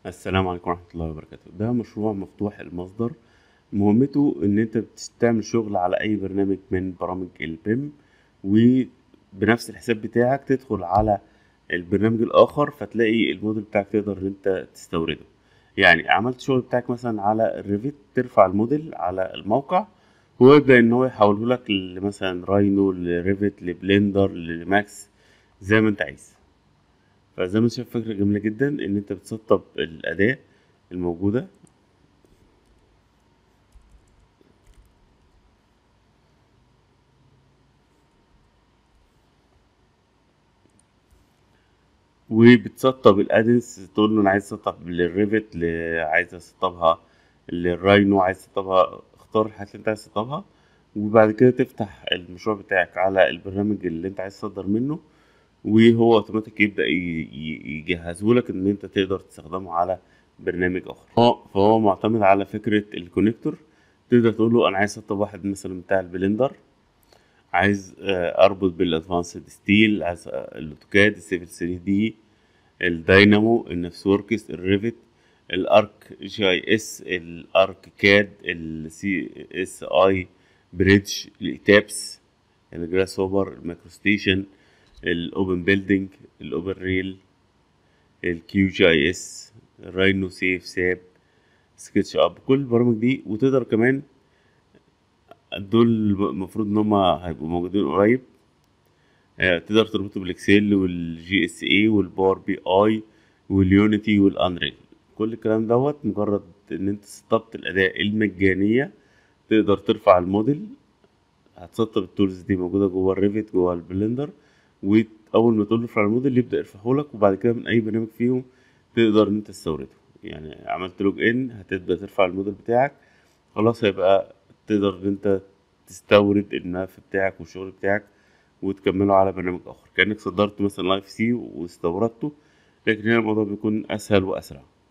السلام عليكم ورحمة الله وبركاته ده مشروع مفتوح المصدر مهمته ان انت بتعمل شغل على اي برنامج من برامج البيم وبنفس الحساب بتاعك تدخل على البرنامج الاخر فتلاقي الموديل بتاعك تقدر ان انت تستورده يعني عملت شغل بتاعك مثلا على الريفيت ترفع الموديل على الموقع هو يبدأ ان هو يحوله لك مثلا راينو لريفيت لبلندر لماكس زي ما انت عايز فزي ما انت شايف فكرة جميلة جدا ان انت بتسطب الأداة الموجودة وبتسطب الادنس تقول له انا عايز اسطب للريفت ل... عايز اسطبها للراينو عايز اسطبها اختار الحاجات اللي انت عايز تسطبها وبعد كده تفتح المشروع بتاعك على البرنامج اللي انت عايز تصدر منه وهو اوتوماتيك يبدا يجهزه لك ان انت تقدر تستخدمه على برنامج اخر فهو- فهو معتمد على فكره الكونكتور تقدر تقول له انا عايز اسطب واحد مثلا بتاع البلندر عايز آه، اربط بالادفانسد ستيل عايز آه، الاوتوكاد السيفل 3 دي الداينامو النفس وركس الريفت الارك جي اي اس الارك كاد السي اس اي بريدج الايتابس الجراس هوبر المايكرو ستيشن الاوبن بيلدينج الاوبن ريل الكيو جي اي اس الراينو سيف ساب سكتش اب كل البرامج دي وتقدر كمان دول المفروض ان هم هيبقوا موجودين قريب آه، تقدر تربطه بالاكسل والجي اس اي والباور بي اي واليونيتي والانريل كل الكلام دوت مجرد ان انت سطبت الاداة المجانية تقدر ترفع الموديل هتسطب التولز دي موجودة جوه الريفت جوه البلندر واول ما تقول له ارفع الموديل يبدأ يرفعه لك وبعد كده من اي برنامج فيهم تقدر ان انت تستورده يعني عملت لوج ان هتبدأ ترفع الموديل بتاعك خلاص هيبقى تقدر ان انت تستورد الملف بتاعك والشغل بتاعك وتكمله على برنامج اخر كانك صدرت مثلا لايف سي واستوردته لكن هنا الموضوع بيكون اسهل واسرع